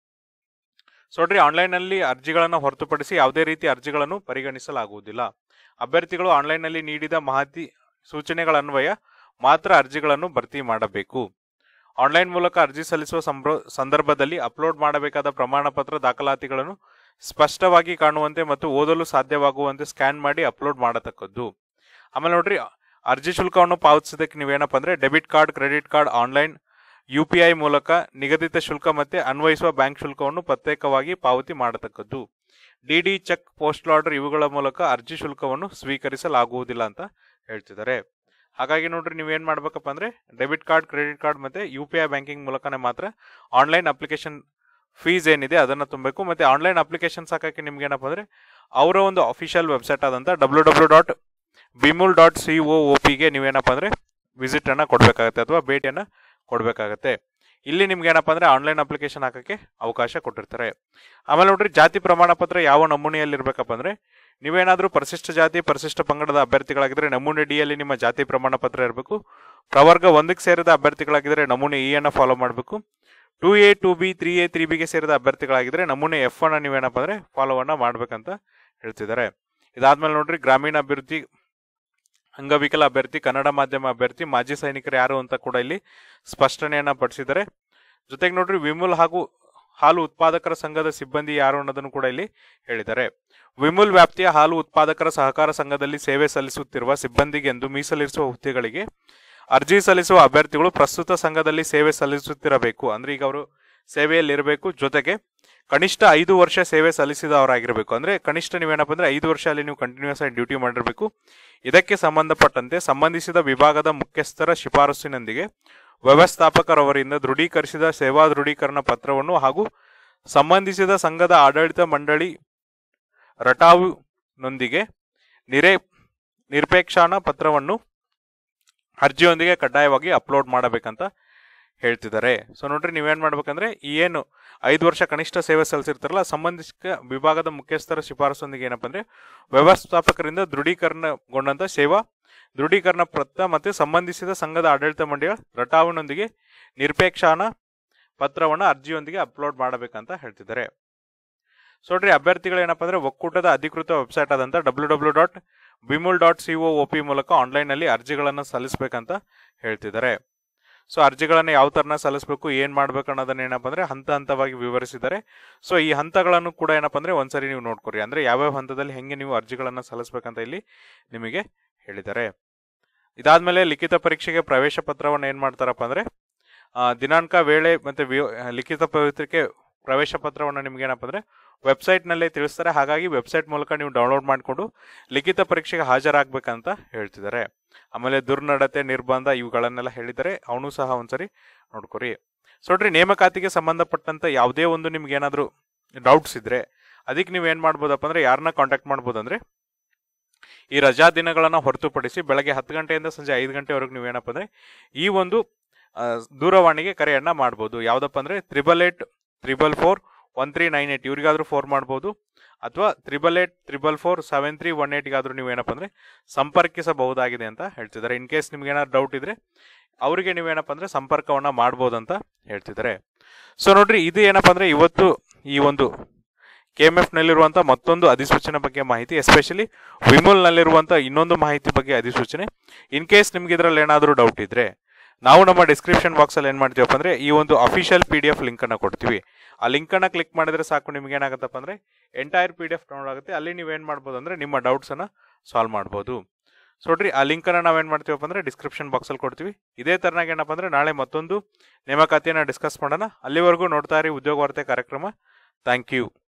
ಸೊ ನೋಡ್ರಿ ಆನ್ಲೈನ್ನಲ್ಲಿ ಅರ್ಜಿಗಳನ್ನು ಹೊರತುಪಡಿಸಿ ಯಾವುದೇ ರೀತಿ ಅರ್ಜಿಗಳನ್ನು ಪರಿಗಣಿಸಲಾಗುವುದಿಲ್ಲ ಅಭ್ಯರ್ಥಿಗಳು ಆನ್ಲೈನ್ನಲ್ಲಿ ನೀಡಿದ ಮಾಹಿತಿ ಸೂಚನೆಗಳ ಅನ್ವಯ ಮಾತ್ರ ಅರ್ಜಿಗಳನ್ನು ಭರ್ತಿ ಮಾಡಬೇಕು ಆನ್ಲೈನ್ ಮೂಲಕ ಅರ್ಜಿ ಸಲ್ಲಿಸುವ ಸಂಬ್ರ- ಸಂದರ್ಭದಲ್ಲಿ ಅಪ್ಲೋಡ್ ಮಾಡಬೇಕಾದ ಪ್ರಮಾಣ ಪತ್ರ ದಾಖಲಾತಿಗಳನ್ನು ಸ್ಪಷ್ಟವಾಗಿ ಕಾಣುವಂತೆ ಮತ್ತು ಓದಲು ಸಾಧ್ಯವಾಗುವಂತೆ ಸ್ಕ್ಯಾನ್ ಮಾಡಿ ಅಪ್ಲೋಡ್ ಮಾಡತಕ್ಕದ್ದು ಆಮೇಲೆ ನೋಡ್ರಿ ಅರ್ಜಿ ಶುಲ್ಕವನ್ನು ಪಾವತಿಸೋದಕ್ಕೆ ನೀವೇನಪ್ಪ ಅಂದ್ರೆ debit card credit card online U P I ಮೂಲಕ ನಿಗದಿತ ಶುಲ್ಕ ಮತ್ತೆ ಅನ್ವಯಿಸುವ ಬ್ಯಾಂಕ್ ಶುಲ್ಕವನ್ನು ಪ್ರತ್ಯೇಕವಾಗಿ ಪಾವತಿ ಮಾಡತಕ್ಕದ್ದು ಡಿಡಿ ಚೆಕ್ ಪೋಸ್ಟಲ್ ಆರ್ಡರ್ ಇವುಗಳ ಮೂಲಕ ಅರ್ಜಿ ಶುಲ್ಕವನ್ನು ಸ್ವೀಕರಿಸಲಾಗುವುದಿಲ್ಲ ಅಂತ ಹೇಳ್ತಿದ್ದಾರೆ ಹಾಗಾಗಿ ನೋಡ್ರಿ ನೀವೇನ್ ಮಾಡ್ಬೇಕಪ್ಪ ಅಂದ್ರೆ ಡೆಬಿಟ್ ಕಾರ್ಡ್ ಕ್ರೆಡಿಟ್ ಕಾರ್ಡ್ ಮತ್ತೆ ಯು ಪಿ ಐ ಬ್ಯಾಂಕಿಂಗ್ ಮೂಲಕನೇ ಮಾತ್ರ ಆನ್ಲೈನ್ ಅಪ್ಲಿಕೇಶನ್ ಫೀಸ್ ಏನಿದೆ ಅದನ್ನ ತುಂಬಬೇಕು ಮತ್ತೆ ಆನ್ಲೈನ್ ಅಪ್ಲಿಕೇಶನ್ಸ್ ಹಾಕಕ್ಕೆ ನಿಮ್ಗೆ ಏನಪ್ಪ ಅಂದ್ರೆ ಅವರ ಒಂದು ಅಫಿಷಿಯಲ್ ವೆಬ್ಸೈಟ್ ಆದಂತ W W dot Bamul dot C O O ಪಿಗೆ ನೀವೇನಪ್ಪ ಅಂದ್ರೆ ವಿಸಿಟ್ ಅನ್ನ ಕೊಡ್ಬೇಕಾಗತ್ತೆ ಅಥವಾ ಭೇಟಿಯನ್ನ ಕೊಡ್ಬೇಕಾಗತ್ತೆ ಇಲ್ಲಿ ನಿಮ್ಗೆ ಏನಪ್ಪ ಅಂದ್ರೆ ಆನ್ಲೈನ್ ಅಪ್ಲಿಕೇಶನ್ ಹಾಕಕ್ಕೆ ಅವಕಾಶ ಕೊಟ್ಟಿರ್ತಾರೆ ಆಮೇಲೆ ನೋಡ್ರಿ ಜಾತಿ ಪ್ರಮಾಣ ಪತ್ರ ಯಾವ ನಮೂನೆಯಲ್ಲಿ ಇರ್ಬೇಕಪ್ಪ ಅಂದ್ರೆ ನೀವೇನಾದ್ರೂ ಪರಿಶಿಷ್ಟ ಜಾತಿ ಪರಿಶಿಷ್ಟ ಪಂಗಡದ ಅಭ್ಯರ್ಥಿಗಳಾಗಿದ್ರೆ ನಮೂನೆ ಡಿ ಅಲ್ಲಿ ನಿಮ್ಮ ಜಾತಿ ಪ್ರಮಾಣ ಪತ್ರ ಇರಬೇಕು ಪ್ರವರ್ಗ ಒಂದಕ್ಕೆ ಸೇರಿದ ಅಭ್ಯರ್ಥಿಗಳಾಗಿದ್ರೆ ನಮೂನೆ ಇ ಅನ್ನ ಫಾಲೋ ಮಾಡಬೇಕು two A two B three A three ಬಿಗೆ ಸೇರಿದ ಅಭ್ಯರ್ಥಿಗಳಾಗಿದ್ರೆ ನಮೂನೆ ಎಫ್ ಅನ್ನ ನೀವೇನಪ್ಪ ಅಂದ್ರೆ ಫಾಲೋ ಅನ್ನ ಮಾಡ್ಬೇಕಂತ ಹೇಳ್ತಿದ್ದಾರೆ ಇದಾದ್ಮೇಲೆ ನೋಡ್ರಿ ಗ್ರಾಮೀಣ ಅಭಿವೃದ್ಧಿ ಅಂಗವಿಕಲ ಅಭ್ಯರ್ಥಿ ಕನ್ನಡ ಮಾಧ್ಯಮ ಅಭ್ಯರ್ಥಿ ಮಾಜಿ ಸೈನಿಕರು ಯಾರು ಅಂತ ಕೂಡ ಇಲ್ಲಿ ಸ್ಪಷ್ಟನೆಯನ್ನ ಪಡಿಸಿದ್ದಾರೆ ಜೊತೆಗೆ ನೋಡ್ರಿ ವಿಮುಲ್ ಹಾಗೂ ಹಾಲು ಉತ್ಪಾದಕರ ಸಂಘದ ಸಿಬ್ಬಂದಿ ಯಾರು ಅನ್ನೋದನ್ನು ಕೂಡ ಇಲ್ಲಿ ಹೇಳಿದ್ದಾರೆ ವಿಮುಲ್ ವ್ಯಾಪ್ತಿಯ ಹಾಲು ಉತ್ಪಾದಕರ ಸಹಕಾರ ಸಂಘದಲ್ಲಿ ಸೇವೆ ಸಲ್ಲಿಸುತ್ತಿರುವ ಸಿಬ್ಬಂದಿಗೆಂದು ಮೀಸಲಿರಿಸುವ ಹುದ್ದೆಗಳಿಗೆ ಅರ್ಜಿ ಸಲ್ಲಿಸುವ ಅಭ್ಯರ್ಥಿಗಳು ಪ್ರಸ್ತುತ ಸಂಘದಲ್ಲಿ ಸೇವೆ ಸಲ್ಲಿಸುತ್ತಿರಬೇಕು ಅಂದ್ರೆ ಈಗ ಅವರು ಸೇವೆಯಲ್ಲಿ ಇರಬೇಕು ಜೊತೆಗೆ ಕನಿಷ್ಠ ಐದು ವರ್ಷ ಸೇವೆ ಸಲ್ಲಿಸಿದವರಾಗಿರಬೇಕು ಅಂದ್ರೆ ಕನಿಷ್ಠ ನೀವೇನಪ್ಪ ಅಂದ್ರೆ ಐದು ವರ್ಷ ಅಲ್ಲಿ ನೀವು ಕಂಟಿನ್ಯೂಸ್ ಆಗಿ ಡ್ಯೂಟಿ ಮಾಡಿರಬೇಕು ಇದಕ್ಕೆ ಸಂಬಂಧಪಟ್ಟಂತೆ ಸಂಬಂಧಿಸಿದ ವಿಭಾಗದ ಮುಖ್ಯಸ್ಥರ ಶಿಫಾರಸ್ಸಿನೊಂದಿಗೆ ವ್ಯವಸ್ಥಾಪಕರವರಿಂದ ದೃಢೀಕರಿಸಿದ ಸೇವಾ ದೃಢೀಕರಣ ಪತ್ರವನ್ನು ಹಾಗೂ ಸಂಬಂಧಿಸಿದ ಸಂಘದ ಆಡಳಿತ ಮಂಡಳಿ ರಟಾವುನೊಂದಿಗೆ ನಿರೇ ನಿರಪೇಕ್ಷಾನ ಪತ್ರವನ್ನು ಅರ್ಜಿಯೊಂದಿಗೆ ಕಡ್ಡಾಯವಾಗಿ ಅಪ್ಲೋಡ್ ಮಾಡಬೇಕಂತ ಹೇಳ್ತಿದ್ದಾರೆ ಸೊ ನೋಡ್ರಿ ನೀವೇನ್ ಮಾಡ್ಬೇಕಂದ್ರೆ ಈ ಏನು ಐದು ವರ್ಷ ಕನಿಷ್ಠ ಸೇವೆ ಸಲ್ಲಿಸಿರ್ತಾರಲ್ಲ ಸಂಬಂಧಿಸಿದ ವಿಭಾಗದ ಮುಖ್ಯಸ್ಥರ ಶಿಫಾರಸೊಂದಿಗೆ ಏನಪ್ಪ ಅಂದ್ರೆ ವ್ಯವಸ್ಥಾಪಕರಿಂದ ದೃಢೀಕರಣಗೊಂಡಂತ ಸೇವಾ ದೃಢೀಕರಣ ಪತ್ರ ಮತ್ತೆ ಸಂಬಂಧಿಸಿದ ಸಂಘದ ಆಡಳಿತ ಮಂಡಳಿಯ ರಟಾವಿನೊಂದಿಗೆ ನಿರಪೇಕ್ಷಾನ ಪತ್ರವನ್ನು ಅರ್ಜಿಯೊಂದಿಗೆ ಅಪ್ಲೋಡ್ ಮಾಡಬೇಕಂತ ಹೇಳ್ತಿದ್ದಾರೆ ಸೊ ನೋಡ್ರಿ ಅಭ್ಯರ್ಥಿಗಳು ಏನಪ್ಪ ಅಂದ್ರೆ ಒಕ್ಕೂಟದ ಅಧಿಕೃತ ವೆಬ್ಸೈಟ್ ಆದಂತ W W dot Bamul dot C O O P ಮೂಲಕ ಆನ್ಲೈನ್ ನಲ್ಲಿ ಅರ್ಜಿಗಳನ್ನು ಸಲ್ಲಿಸಬೇಕಂತ ಹೇಳ್ತಿದ್ದಾರೆ ಸೊ ಅರ್ಜಿಗಳನ್ನು ಯಾವ ತರನ ಸಲ್ಲಿಸಬೇಕು ಏನ್ ಮಾಡ್ಬೇಕು ಅನ್ನೋದನ್ನ ಏನಪ್ಪ ಅಂದ್ರೆ ಹಂತ ಹಂತವಾಗಿ ವಿವರಿಸಿದ್ದಾರೆ ಸೊ ಈ ಹಂತಗಳನ್ನು ಕೂಡ ಏನಪ್ಪ ಅಂದ್ರೆ ಒಂದ್ಸರಿ ನೀವು ನೋಡ್ಕೊರಿ ಅಂದ್ರೆ ಯಾವ್ಯಾವ ಹಂತದಲ್ಲಿ ಹೆಂಗೆ ನೀವು ಅರ್ಜಿಗಳನ್ನ ಸಲ್ಲಿಸಬೇಕಂತ ಇಲ್ಲಿ ನಿಮಗೆ ಹೇಳಿದ್ದಾರೆ ಇದಾದ್ಮೇಲೆ ಲಿಖಿತ ಪರೀಕ್ಷೆಗೆ ಪ್ರವೇಶ ಪತ್ರವನ್ನು ಏನ್ ಮಾಡ್ತಾರಪ್ಪ ಅಂದ್ರೆ ಆ, ದಿನಾಂಕ ವೇಳೆ ಮತ್ತೆ ವಿ- ಲಿಖಿತ ಪತ್ರಿಕೆ ಪ್ರವೇಶ ಪತ್ರವನ್ನು ನಿಮ್ಗೆ ಏನಪ್ಪ ಅಂದ್ರೆ ವೆಬ್ಸೈಟ್ ನಲ್ಲೇ ತಿಳಿಸ್ತಾರೆ ಹಾಗಾಗಿ ವೆಬ್ಸೈಟ್ ಮೂಲಕ ನೀವು ಡೌನ್ಲೋಡ್ ಮಾಡಿಕೊಂಡು ಲಿಖಿತ ಪರೀಕ್ಷೆಗೆ ಹಾಜರಾಗಬೇಕಂತ ಹೇಳ್ತಿದ್ದಾರೆ ಆಮೇಲೆ ದುರ್ನಡತೆ ನಿರ್ಬಂಧ ಇವುಗಳನ್ನೆಲ್ಲ ಹೇಳಿದ್ದಾರೆ ಅವನು ಸಹ ಒಂದ್ಸರಿ ನೋಡ್ಕೊರಿ ಸೊ ನೋಡ್ರಿ ನೇಮಕಾತಿಗೆ ಸಂಬಂಧಪಟ್ಟಂತ ಯಾವುದೇ ಒಂದು ನಿಮ್ಗೆ ಏನಾದ್ರು ಡೌಟ್ಸ್ ಇದ್ರೆ ಅದಕ್ಕೆ ನೀವು ಏನ್ ಮಾಡ್ಬೋದಪ್ಪ ಅಂದ್ರೆ ಯಾರನ್ನ ಕಾಂಟ್ಯಾಕ್ಟ್ ಮಾಡ್ಬೋದಂದ್ರೆ ಈ ರಜಾ ದಿನಗಳನ್ನ ಹೊರತುಪಡಿಸಿ ಬೆಳಗ್ಗೆ ಹತ್ತು ಗಂಟೆಯಿಂದ ಸಂಜೆ ಐದು ಗಂಟೆವರೆಗೂ ನೀವು ಏನಪ್ಪ ಅಂದ್ರೆ ಈ ಒಂದು ಆ, ದೂರವಾಣಿಗೆ ಕರೆಯನ್ನ ಮಾಡ್ಬೋದು ಯಾವುದಪ್ಪ ಅಂದ್ರೆ triple eight triple four one three nine eight ಇವ್ರಿಗಾದ್ರೂ ಫೋನ್ ಮಾಡ್ಬೋದು ಅಥವಾ triple eight triple four seven three one ಏಟ್ಗಾದ್ರೂ ನೀವು ಏನಪ್ಪ ಅಂದ್ರೆ ಸಂಪರ್ಕಿಸಬಹುದಾಗಿದೆ ಅಂತ ಹೇಳ್ತಿದ್ದಾರೆ ಇನ್ ಕೇಸ್ ನಿಮ್ಗೆ ಏನಾದ್ರು ಡೌಟ್ ಇದ್ರೆ ಅವರಿಗೆ ನೀವೇನಪ್ಪ ಅಂದ್ರೆ ಸಂಪರ್ಕವನ್ನ ಮಾಡ್ಬೋದು ಅಂತ ಹೇಳ್ತಿದ್ದಾರೆ ಸೊ ನೋಡ್ರಿ ಇದು ಏನಪ್ಪ ಅಂದ್ರೆ ಇವತ್ತು ಈ ಒಂದು ಕೆ ಎಮ್ ಎಫ್ ನಲ್ಲಿರುವಂಥ ಮತ್ತೊಂದು ಅಧಿಸೂಚನೆ ಬಗ್ಗೆ ಮಾಹಿತಿ ಎಸ್ಪೆಷಲಿ ವಿಮುಲ್ ನಲ್ಲಿರುವಂಥ ಇನ್ನೊಂದು ಮಾಹಿತಿ ಬಗ್ಗೆ ಅಧಿಸೂಚನೆ ಇನ್ ಕೇಸ್ ನಿಮ್ಗೆ ಇದರಲ್ಲಿ ಏನಾದರೂ ಡೌಟ್ ಇದ್ರೆ ನಾವು ನಮ್ಮ ಡಿಸ್ಕ್ರಿಪ್ಷನ್ ಬಾಕ್ಸಲ್ಲಿ ಏನು ಮಾಡ್ತೀವಪ್ಪ ಅಂದ್ರೆ ಈ ಒಂದು ಅಫಿಷಿಯಲ್ ಪಿ ಡಿ ಎಫ್ ಲಿಂಕನ್ನು ಕೊಡ್ತೀವಿ ಆ ಲಿಂಕನ್ನು ಕ್ಲಿಕ್ ಮಾಡಿದ್ರೆ ಸಾಕು ನಿಮ್ಗೆ ಏನಾಗುತ್ತಪ್ಪ ಅಂದ್ರೆ entire P D F download ಆಗುತ್ತೆ ಅಲ್ಲಿ ನೀವೇನು ಮಾಡ್ಬೋದು ಅಂದ್ರೆ ನಿಮ್ಮ ಡೌಟ್ಸನ್ನು ಸಾಲ್ವ್ ಮಾಡ್ಬೋದು ಸೊ ನೋಡ್ರಿ ಆ ಲಿಂಕನ್ನು ನಾವೇನು ಮಾಡ್ತೀವಪ್ಪ ಅಂದ್ರೆ ಡಿಸ್ಕ್ರಿಪ್ಷನ್ ಬಾಕ್ಸಲ್ಲಿ ಕೊಡ್ತೀವಿ ಇದೇ ಥರನಾಗಿ ಏನಪ್ಪ ಅಂದ್ರೆ ನಾಳೆ ಮತ್ತೊಂದು ನೇಮಕಾತಿಯನ್ನು ಡಿಸ್ಕಸ್ ಮಾಡೋಣ ಅಲ್ಲಿವರೆಗೂ ನೋಡ್ತಾ ಇರಿ ಉದ್ಯೋಗ ವಾರ್ತೆ ಕಾರ್ಯಕ್ರಮ ಥ್ಯಾಂಕ್ ಯು